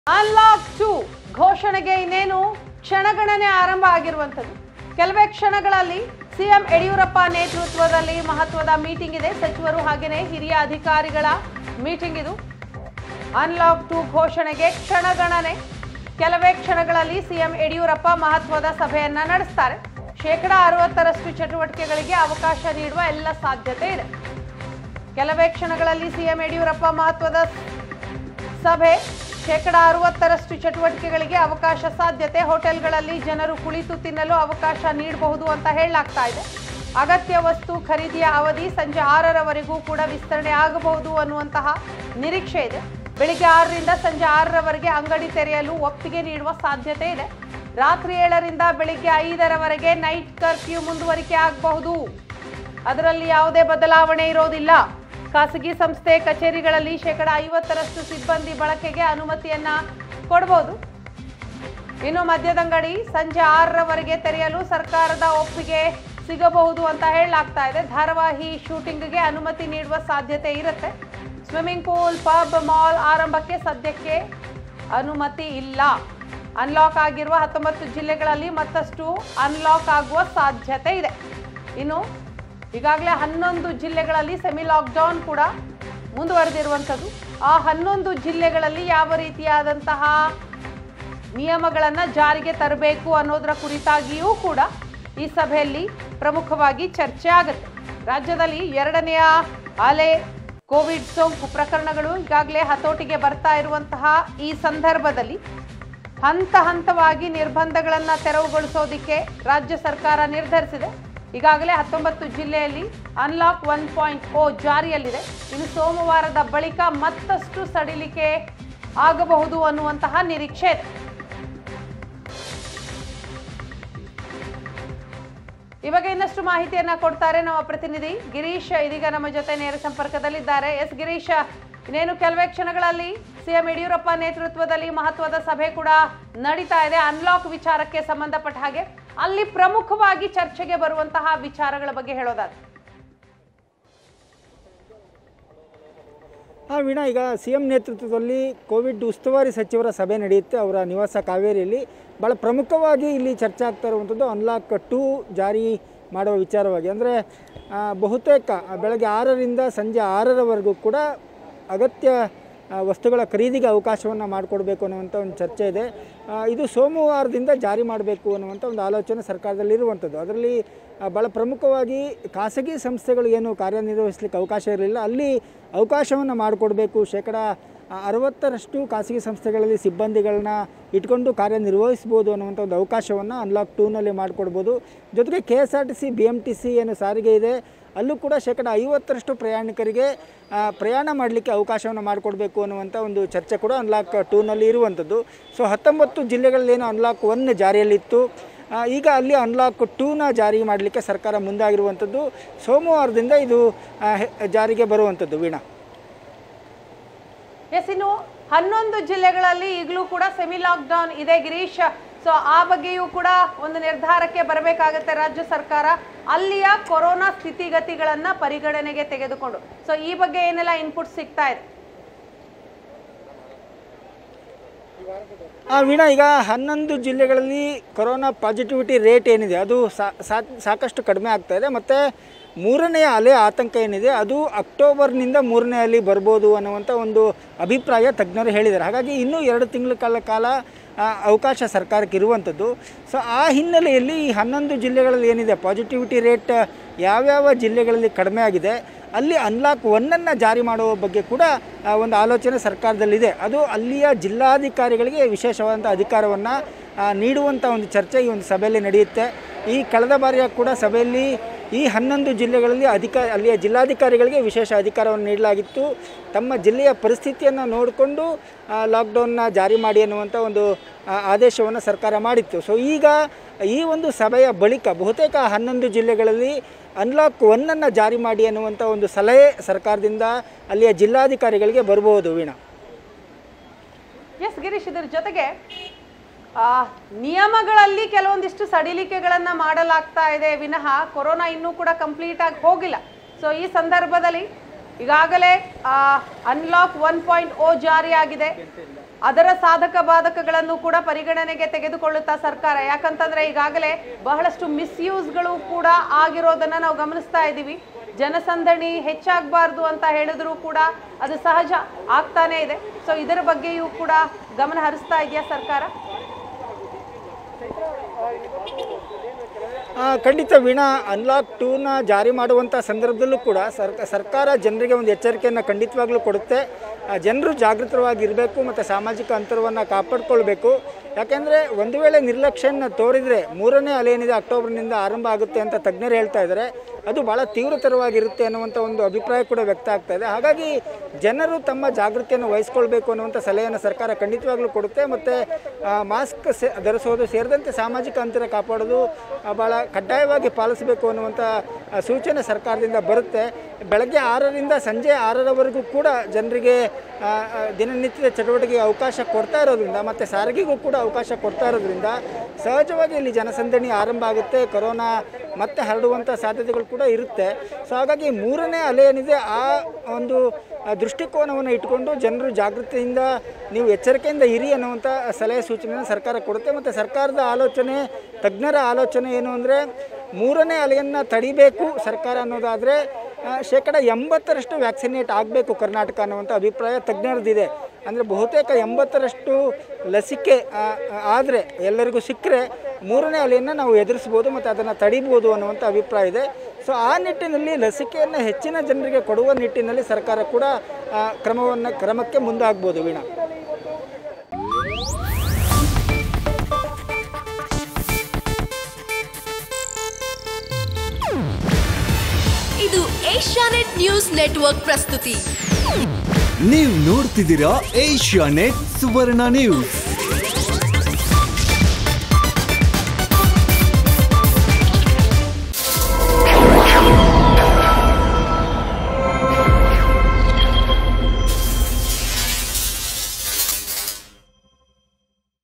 unlock to ಘೋಷಣೆಗೆ ಇನ್ನೇನು ಕ್ಷಣಗಣನೆ ಆರಂಭ ಆಗಿರುವಂಥದ್ದು ಕೆಲವೇ ಕ್ಷಣಗಳಲ್ಲಿ ಸಿಎಂ ಯಡಿಯೂರಪ್ಪ ನೇತೃತ್ವದಲ್ಲಿ ಮಹತ್ವದ ಮೀಟಿಂಗ್ ಇದೆ ಸಚಿವರು ಹಾಗೆಯೇ ಹಿರಿಯ ಅಧಿಕಾರಿಗಳ ಮೀಟಿಂಗ್ ಇದು ಅನ್ಲಾಕ್ ಟು ಘೋಷಣೆಗೆ ಕ್ಷಣಗಣನೆ ಕೆಲವೇ ಕ್ಷಣಗಳಲ್ಲಿ ಸಿಎಂ ಯಡಿಯೂರಪ್ಪ ಮಹತ್ವದ ಸಭೆಯನ್ನ ನಡೆಸ್ತಾರೆ ಶೇಕಡ ಅರವತ್ತರಷ್ಟು ಚಟುವಟಿಕೆಗಳಿಗೆ ಅವಕಾಶ ನೀಡುವ ಎಲ್ಲ ಸಾಧ್ಯತೆ ಇದೆ ಕೆಲವೇ ಕ್ಷಣಗಳಲ್ಲಿ ಸಿಎಂ ಯಡಿಯೂರಪ್ಪ ಮಹತ್ವದ ಸಭೆ ಶೇಕಡ ಅರವತ್ತರಷ್ಟು ಚಟುವಟಿಕೆಗಳಿಗೆ ಅವಕಾಶ ಸಾಧ್ಯತೆ ಹೋಟೆಲ್ಗಳಲ್ಲಿ ಜನರು ಕುಳಿತು ತಿನ್ನಲು ಅವಕಾಶ ನೀಡಬಹುದು ಅಂತ ಹೇಳಲಾಗ್ತಾ ಇದೆ ಅಗತ್ಯ ವಸ್ತು ಖರೀದಿಯ ಅವಧಿ ಸಂಜೆ ಆರರವರೆಗೂ ಕೂಡ ವಿಸ್ತರಣೆ ಆಗಬಹುದು ಅನ್ನುವಂತಹ ನಿರೀಕ್ಷೆ ಇದೆ ಬೆಳಿಗ್ಗೆ ಆರರಿಂದ ಸಂಜೆ ಆರರವರೆಗೆ ಅಂಗಡಿ ತೆರೆಯಲು ಒಪ್ಪಿಗೆ ನೀಡುವ ಸಾಧ್ಯತೆ ಇದೆ ರಾತ್ರಿ ಏಳರಿಂದ ಬೆಳಿಗ್ಗೆ ಐದರವರೆಗೆ ನೈಟ್ ಕರ್ಫ್ಯೂ ಮುಂದುವರಿಕೆ ಆಗಬಹುದು ಅದರಲ್ಲಿ ಯಾವುದೇ ಬದಲಾವಣೆ ಇರೋದಿಲ್ಲ ಖಾಸಗಿ ಸಂಸ್ಥೆ ಕಚೇರಿಗಳಲ್ಲಿ ಶೇಕಡ ಐವತ್ತರಷ್ಟು ಸಿಬ್ಬಂದಿ ಬಳಕೆಗೆ ಅನುಮತಿಯನ್ನ ಕೊಡಬಹುದು ಇನ್ನು ಮದ್ಯದಂಗಡಿ ಸಂಜೆ ಆರರವರೆಗೆ ತೆರೆಯಲು ಸರ್ಕಾರದ ಒಪ್ಪಿಗೆ ಸಿಗಬಹುದು ಅಂತ ಹೇಳಲಾಗ್ತಾ ಇದೆ ಧಾರಾವಾಹಿ ಶೂಟಿಂಗ್ಗೆ ಅನುಮತಿ ನೀಡುವ ಸಾಧ್ಯತೆ ಇರುತ್ತೆ ಸ್ವಿಮ್ಮಿಂಗ್ ಪೂಲ್ ಪಬ್ ಮಾಲ್ ಆರಂಭಕ್ಕೆ ಸದ್ಯಕ್ಕೆ ಅನುಮತಿ ಇಲ್ಲ ಅನ್ಲಾಕ್ ಆಗಿರುವ ಹತ್ತೊಂಬತ್ತು ಜಿಲ್ಲೆಗಳಲ್ಲಿ ಮತ್ತಷ್ಟು ಅನ್ಲಾಕ್ ಆಗುವ ಸಾಧ್ಯತೆ ಇದೆ ಇನ್ನು ಈಗಾಗಲೇ ಹನ್ನೊಂದು ಜಿಲ್ಲೆಗಳಲ್ಲಿ ಸೆಮಿ ಲಾಕ್ಡೌನ್ ಕೂಡ ಮುಂದುವರೆದಿರುವಂಥದ್ದು ಆ ಹನ್ನೊಂದು ಜಿಲ್ಲೆಗಳಲ್ಲಿ ಯಾವ ರೀತಿಯಾದಂತಹ ನಿಯಮಗಳನ್ನು ಜಾರಿಗೆ ತರಬೇಕು ಅನ್ನೋದರ ಕುರಿತಾಗಿಯೂ ಕೂಡ ಈ ಸಭೆಯಲ್ಲಿ ಪ್ರಮುಖವಾಗಿ ಚರ್ಚೆ ಆಗುತ್ತೆ ರಾಜ್ಯದಲ್ಲಿ ಎರಡನೆಯ ಅಲೆ ಕೋವಿಡ್ ಸೋಂಕು ಪ್ರಕರಣಗಳು ಈಗಾಗಲೇ ಹತೋಟಿಗೆ ಬರ್ತಾ ಇರುವಂತಹ ಈ ಸಂದರ್ಭದಲ್ಲಿ ಹಂತ ಹಂತವಾಗಿ ನಿರ್ಬಂಧಗಳನ್ನು ತೆರವುಗೊಳಿಸೋದಿಕ್ಕೆ ರಾಜ್ಯ ಸರ್ಕಾರ ನಿರ್ಧರಿಸಿದೆ ಈಗಾಗಲೇ ಹತ್ತೊಂಬತ್ತು ಜಿಲ್ಲೆಯಲ್ಲಿ ಅನ್ಲಾಕ್ ಒನ್ ಪಾಯಿಂಟ್ ಓ ಜಾರಿಯಲ್ಲಿದೆ ಇನ್ನು ಸೋಮವಾರದ ಬಳಿಕ ಮತ್ತಷ್ಟು ಸಡಿಲಿಕೆ ಆಗಬಹುದು ಅನ್ನುವಂತಹ ನಿರೀಕ್ಷೆ ಇದೆ ಇವಾಗ ಇನ್ನಷ್ಟು ಮಾಹಿತಿಯನ್ನ ಕೊಡ್ತಾರೆ ನಮ್ಮ ಪ್ರತಿನಿಧಿ ಗಿರೀಶ್ ಇದೀಗ ನಮ್ಮ ಜೊತೆ ನೇರ ಸಂಪರ್ಕದಲ್ಲಿದ್ದಾರೆ ಎಸ್ ಗಿರೀಶ್ ಇನ್ನೇನು ಕೆಲವೇ ಕ್ಷಣಗಳಲ್ಲಿ ಸಿಎಂ ಯಡಿಯೂರಪ್ಪ ನೇತೃತ್ವದಲ್ಲಿ ಮಹತ್ವದ ಸಭೆ ಕೂಡ ನಡೀತಾ ಇದೆ ಅನ್ಲಾಕ್ ವಿಚಾರಕ್ಕೆ ಸಂಬಂಧಪಟ್ಟ ಹಾಗೆ ಅಲ್ಲಿ ಪ್ರಮುಖವಾಗಿ ಚರ್ಚೆಗೆ ಬರುವಂತಹ ವಿಚಾರಗಳ ಬಗ್ಗೆ ಹೇಳೋದಾದ್ರೆ ಹಾಂ ವೀಣಾ ಈಗ ಸಿ ಎಂ ನೇತೃತ್ವದಲ್ಲಿ ಕೋವಿಡ್ ಉಸ್ತುವಾರಿ ಸಚಿವರ ಸಭೆ ನಡೆಯುತ್ತೆ ಅವರ ನಿವಾಸ ಕಾವೇರಿಯಲ್ಲಿ ಭಾಳ ಪ್ರಮುಖವಾಗಿ ಇಲ್ಲಿ ಚರ್ಚೆ ಆಗ್ತಾ ಇರುವಂಥದ್ದು ಅನ್ಲಾಕ್ ಟೂ ಜಾರಿ ಮಾಡುವ ವಿಚಾರವಾಗಿ ಅಂದರೆ ಬಹುತೇಕ ಬೆಳಗ್ಗೆ ಆರರಿಂದ ಸಂಜೆ ಆರರವರೆಗೂ ಕೂಡ ಅಗತ್ಯ ಆ, ವಸ್ತುಗಳ ಖರೀದಿಗೆ ಅವಕಾಶವನ್ನು ಮಾಡಿಕೊಡ್ಬೇಕು ಅನ್ನುವಂಥ ಒಂದು ಚರ್ಚೆ ಇದೆ ಆ, ಇದು ಸೋಮವಾರದಿಂದ ಜಾರಿ ಮಾಡಬೇಕು ಅನ್ನುವಂಥ ಒಂದು ಆಲೋಚನೆ ಸರ್ಕಾರದಲ್ಲಿ ಇರುವಂಥದ್ದು ಅದರಲ್ಲಿ ಆ, ಭಾಳ ಪ್ರಮುಖವಾಗಿ ಖಾಸಗಿ ಸಂಸ್ಥೆಗಳು ಏನು ಕಾರ್ಯನಿರ್ವಹಿಸಲಿಕ್ಕೆ ಅವಕಾಶ ಇರಲಿಲ್ಲ ಅಲ್ಲಿ ಅವಕಾಶವನ್ನು ಮಾಡಿಕೊಡ್ಬೇಕು ಶೇಕಡ ಆ, ಅರವತ್ತರಷ್ಟು ಖಾಸಗಿ ಸಂಸ್ಥೆಗಳಲ್ಲಿ ಸಿಬ್ಬಂದಿಗಳನ್ನ ಇಟ್ಕೊಂಡು ಕಾರ್ಯನಿರ್ವಹಿಸ್ಬೋದು ಅನ್ನುವಂಥ ಒಂದು ಅವಕಾಶವನ್ನು ಅನ್ಲಾಕ್ ಟೂನಲ್ಲಿ ಮಾಡಿಕೊಡ್ಬೋದು ಜೊತೆಗೆ K S R T C B M T C ಏನು ಸಾರಿಗೆ ಇದೆ ಅಲ್ಲೂ ಕೂಡ ಶೇಕಡ ಐವತ್ತರಷ್ಟು ಪ್ರಯಾಣಿಕರಿಗೆ ಆ, ಪ್ರಯಾಣ ಮಾಡಲಿಕ್ಕೆ ಅವಕಾಶವನ್ನು ಮಾಡಿಕೊಡ್ಬೇಕು ಅನ್ನುವಂಥ ಒಂದು ಚರ್ಚೆ ಕೂಡ ಅನ್ಲಾಕ್ ಟೂನಲ್ಲಿ ಇರುವಂಥದ್ದು ಸೊ ಹತ್ತೊಂಬತ್ತು ಜಿಲ್ಲೆಗಳಲ್ಲೇನು ಅನ್ಲಾಕ್ ಒನ್ ಜಾರಿಯಲ್ಲಿತ್ತು ಆ, ಈಗ ಅಲ್ಲಿ ಅನ್ಲಾಕ್ ಟೂನ ಜಾರಿ ಮಾಡಲಿಕ್ಕೆ ಸರ್ಕಾರ ಮುಂದಾಗಿರುವಂಥದ್ದು ಸೋಮವಾರದಿಂದ ಇದು ಆ, ಹೆ- ಜಾರಿಗೆ ಬರುವಂಥದ್ದು ವೀಣಾ ಎಸ್ ಇನ್ನು ಹನ್ನೊಂದು ಜಿಲ್ಲೆಗಳಲ್ಲಿ ಈಗಲೂ ಕೂಡ ಸೆಮಿ ಲಾಕ್ಡೌನ್ ಇದೆ ಗಿರೀಶ್ ಸೊ ಆ ಬಗ್ಗೆಯೂ ಕೂಡ ಒಂದು ನಿರ್ಧಾರಕ್ಕೆ ಬರಬೇಕಾಗತ್ತೆ ರಾಜ್ಯ ಸರ್ಕಾರ ಅಲ್ಲಿಯ ಕೊರೋನಾ ಸ್ಥಿತಿಗತಿಗಳನ್ನ ಪರಿಗಣನೆಗೆ ತೆಗೆದುಕೊಂಡು ಸೊ ಈ ಬಗ್ಗೆ ಏನೆಲ್ಲ ಇನ್ಪುಟ್ ಸಿಗ್ತಾ ಇದೆ ಆ ವೀಣಾ ಈಗ ಹನ್ನೊಂದು ಜಿಲ್ಲೆಗಳಲ್ಲಿ ಕೊರೋನಾ ಪಾಸಿಟಿವಿಟಿ ರೇಟ್ ಏನಿದೆ ಅದು ಸಾ- ಸಾ- ಸಾಕಷ್ಟು ಕಡಿಮೆ ಆಗ್ತಾ ಇದೆ ಮತ್ತು ಮೂರನೆಯ ಅಲೆ ಆತಂಕ ಏನಿದೆ ಅದು ಅಕ್ಟೋಬರ್ನಿಂದ ಮೂರನೇ ಅಲೆ ಬರ್ಬೋದು ಅನ್ನುವಂಥ ಒಂದು ಅಭಿಪ್ರಾಯ ತಜ್ಞರು ಹೇಳಿದ್ದಾರೆ ಹಾಗಾಗಿ ಇನ್ನೂ ಎರಡು ತಿಂಗಳ ಕಾಲ ಕಾಲ ಆ, ಅವಕಾಶ ಸರ್ಕಾರಕ್ಕೆ ಇರುವಂಥದ್ದು ಸೊ ಆ ಹಿನ್ನೆಲೆಯಲ್ಲಿ ಈ ಹನ್ನೊಂದು ಜಿಲ್ಲೆಗಳಲ್ಲಿ ಏನಿದೆ ಪಾಸಿಟಿವಿಟಿ ರೇಟ್ ಯಾವ್ಯಾವ ಜಿಲ್ಲೆಗಳಲ್ಲಿ ಕಡಿಮೆ ಆಗಿದೆ ಅಲ್ಲಿ ಅನ್ಲಾಕ್ ಒನ್ನನ್ನು ಜಾರಿ ಮಾಡುವ ಬಗ್ಗೆ ಕೂಡ ಆ, ಒಂದು ಆಲೋಚನೆ ಸರ್ಕಾರದಲ್ಲಿದೆ ಅದು ಅಲ್ಲಿಯ ಜಿಲ್ಲಾಧಿಕಾರಿಗಳಿಗೆ ವಿಶೇಷವಾದಂಥ ಅಧಿಕಾರವನ್ನು ನೀಡುವಂಥ ಒಂದು ಚರ್ಚೆ ಈ ಒಂದು ಸಭೆಯಲ್ಲಿ ನಡೆಯುತ್ತೆ ಈ ಕಳೆದ ಬಾರಿಯ ಕೂಡ ಸಭೆಯಲ್ಲಿ ಈ ಹನ್ನೊಂದು ಜಿಲ್ಲೆಗಳಲ್ಲಿ ಅಧಿಕಾರ ಅಲ್ಲಿಯ ಜಿಲ್ಲಾಧಿಕಾರಿಗಳಿಗೆ ವಿಶೇಷ ಅಧಿಕಾರವನ್ನು ನೀಡಲಾಗಿತ್ತು ತಮ್ಮ ಜಿಲ್ಲೆಯ ಪರಿಸ್ಥಿತಿಯನ್ನು ನೋಡಿಕೊಂಡು ಲಾಕ್ಡೌನ್ನ ಜಾರಿ ಮಾಡಿ ಅನ್ನುವಂಥ ಒಂದು ಆ, ಆದೇಶವನ್ನು ಸರ್ಕಾರ ಮಾಡಿತ್ತು ಸೊ ಈಗ ಈ ಒಂದು ಸಭೆಯ ಬಳಿಕ ಬಹುತೇಕ ಹನ್ನೊಂದು ಜಿಲ್ಲೆಗಳಲ್ಲಿ ಅನ್ಲಾಕ್ ಒನ್ನನ್ನು ಜಾರಿ ಮಾಡಿ ಅನ್ನುವಂಥ ಒಂದು ಸಲಹೆ ಸರ್ಕಾರದಿಂದ ಅಲ್ಲಿಯ ಜಿಲ್ಲಾಧಿಕಾರಿಗಳಿಗೆ ಬರಬಹುದು ವೀಣಾ ಎಸ್ ಗಿರೀಶ್ ಇದ್ರ ಜೊತೆಗೆ ಆ, ನಿಯಮಗಳಲ್ಲಿ ಕೆಲವೊಂದಿಷ್ಟು ಸಡಿಲಿಕೆಗಳನ್ನ ಮಾಡಲಾಗ್ತಾ ಇದೆ ವಿನಃ ಕೊರೋನಾ ಇನ್ನೂ ಕೂಡ ಕಂಪ್ಲೀಟ್ ಆಗಿ ಹೋಗಿಲ್ಲ ಸೊ ಈ ಸಂದರ್ಭದಲ್ಲಿ ಈಗಾಗಲೇ ಅನ್ಲಾಕ್ ಒನ್ ಪಾಯಿಂಟ್ ಓ ಜಾರಿಯಾಗಿದೆ ಅದರ ಸಾಧಕ ಬಾಧಕಗಳನ್ನು ಕೂಡ ಪರಿಗಣನೆಗೆ ತೆಗೆದುಕೊಳ್ಳುತ್ತಾ ಸರ್ಕಾರ ಯಾಕಂತಂದ್ರೆ ಈಗಾಗಲೇ ಬಹಳಷ್ಟು ಮಿಸ್ಯೂಸ್ಗಳು ಕೂಡ ಆಗಿರೋದನ್ನ ನಾವು ಗಮನಿಸ್ತಾ ಇದ್ದೀವಿ ಜನಸಂದಣಿ ಹೆಚ್ಚಾಗಬಾರ್ದು ಅಂತ ಹೇಳಿದ್ರು ಕೂಡ ಅದು ಸಹಜ ಆಗ್ತಾನೇ ಇದೆ ಸೊ ಇದರ ಬಗ್ಗೆಯೂ ಕೂಡ ಗಮನ ಹರಿಸ್ತಾ ಇದೆಯಾ ಸರ್ಕಾರ ಆ, ಖಂಡಿತ ವೀಣಾ ಅನ್ಲಾಕ್ ಟೂನ ಜಾರಿ ಮಾಡುವಂಥ ಸಂದರ್ಭದಲ್ಲೂ ಕೂಡ ಸರ್ಕ ಸರ್ಕಾರ ಜನರಿಗೆ ಒಂದು ಎಚ್ಚರಿಕೆಯನ್ನು ಖಂಡಿತವಾಗ್ಲೂ ಕೊಡುತ್ತೆ ಆ, ಜನರು ಜಾಗೃತವಾಗಿರಬೇಕು ಮತ್ತು ಸಾಮಾಜಿಕ ಅಂತರವನ್ನು ಕಾಪಾಡ್ಕೊಳ್ಬೇಕು ಯಾಕೆಂದರೆ ಒಂದು ವೇಳೆ ನಿರ್ಲಕ್ಷ್ಯನ ತೋರಿದರೆ ಮೂರನೇ ಅಲೆ ಏನಿದೆ ಅಕ್ಟೋಬರ್ನಿಂದ ಆರಂಭ ಆಗುತ್ತೆ ಅಂತ ತಜ್ಞರು ಹೇಳ್ತಾ ಇದ್ದಾರೆ ಅದು ಭಾಳ ತೀವ್ರತರವಾಗಿರುತ್ತೆ ಅನ್ನುವಂಥ ಒಂದು ಅಭಿಪ್ರಾಯ ಕೂಡ ವ್ಯಕ್ತ ಆಗ್ತಾ ಇದೆ ಹಾಗಾಗಿ ಜನರು ತಮ್ಮ ಜಾಗೃತಿಯನ್ನು ವಹಿಸ್ಕೊಳ್ಬೇಕು ಅನ್ನುವಂಥ ಸಲಹೆಯನ್ನು ಸರ್ಕಾರ ಖಂಡಿತವಾಗ್ಲೂ ಕೊಡುತ್ತೆ ಮತ್ತು ಮಾಸ್ಕ್ ಸೆ ಧರಿಸೋದು ಸೇರಿದಂತೆ ಸಾಮಾಜಿಕ ಅಂತರ ಕಾಪಾಡೋದು ಆ, ಭಾಳ ಕಡ್ಡಾಯವಾಗಿ ಪಾಲಿಸಬೇಕು ಅನ್ನುವಂಥ ಆ, ಸೂಚನೆ ಸರ್ಕಾರದಿಂದ ಬರುತ್ತೆ ಬೆಳಗ್ಗೆ ಆರರಿಂದ ಸಂಜೆ ಆರರವರೆಗೂ ಕೂಡ ಜನರಿಗೆ ಆ, ಆ, ದಿನನಿತ್ಯದ ಚಟುವಟಿಕೆಗೆ ಅವಕಾಶ ಕೊಡ್ತಾ ಇರೋದ್ರಿಂದ ಮತ್ತು ಸಾರಿಗೆಗೂ ಕೂಡ ಅವಕಾಶ ಕೊಡ್ತಾ ಇರೋದ್ರಿಂದ ಸಹಜವಾಗಿ ಇಲ್ಲಿ ಜನಸಂದಣಿ ಆರಂಭ ಆಗುತ್ತೆ ಕೊರೋನಾ ಮತ್ತೆ ಹರಡುವಂಥ ಸಾಧ್ಯತೆಗಳು ಕೂಡ ಇರುತ್ತೆ ಸೊ ಹಾಗಾಗಿ ಮೂರನೇ ಅಲೆ ಏನಿದೆ ಆ ಒಂದು ಆ, ದೃಷ್ಟಿಕೋನವನ್ನು ಇಟ್ಕೊಂಡು ಜನರು ಜಾಗೃತಿಯಿಂದ ನೀವು ಎಚ್ಚರಿಕೆಯಿಂದ ಇರಿ ಅನ್ನುವಂಥ ಸಲಹೆ ಸೂಚನೆಯನ್ನು ಸರ್ಕಾರ ಕೊಡುತ್ತೆ ಮತ್ತು ಸರ್ಕಾರದ ಆಲೋಚನೆ ತಜ್ಞರ ಆಲೋಚನೆ ಏನು ಅಂದರೆ ಮೂರನೇ ಅಲೆಯನ್ನು ತಡಿಬೇಕು ಸರ್ಕಾರ ಅನ್ನೋದಾದರೆ ಶೇಕಡ ಎಂಬತ್ತರಷ್ಟು ವ್ಯಾಕ್ಸಿನೇಟ್ ಆಗಬೇಕು ಕರ್ನಾಟಕ ಅನ್ನುವಂಥ ಅಭಿಪ್ರಾಯ ತಜ್ಞರದ್ದಿದೆ ಅಂದರೆ ಬಹುತೇಕ ಎಂಬತ್ತರಷ್ಟು ಲಸಿಕೆ ಆದರೆ ಎಲ್ಲರಿಗೂ ಸಿಕ್ಕರೆ ಮೂರನೇ ಅಲೆಯನ್ನು ನಾವು ಎದುರಿಸ್ಬೋದು ಮತ್ತು ಅದನ್ನು ತಡಿಬೋದು ಅನ್ನುವಂಥ ಅಭಿಪ್ರಾಯ ಇದೆ ಸೊ ಆ ನಿಟ್ಟಿನಲ್ಲಿ ಲಸಿಕೆಯನ್ನು ಹೆಚ್ಚಿನ ಜನರಿಗೆ ಕೊಡುವ ನಿಟ್ಟಿನಲ್ಲಿ ಸರ್ಕಾರ ಕೂಡ ಆ, ಕ್ರಮವನ್ನು ಕ್ರಮಕ್ಕೆ ಮುಂದಾಗ್ಬೋದು ವೀಣಾ ಇದು ಏಷ್ಯಾನೆಟ್ ನ್ಯೂಸ್ ನೆಟ್ವರ್ಕ್ ಪ್ರಸ್ತುತಿ ನೀವು ನೋಡ್ತಿದ್ದೀರಾ ಏಷ್ಯಾ ನೆಟ್ ಸುವರ್ಣ ನ್ಯೂಸ್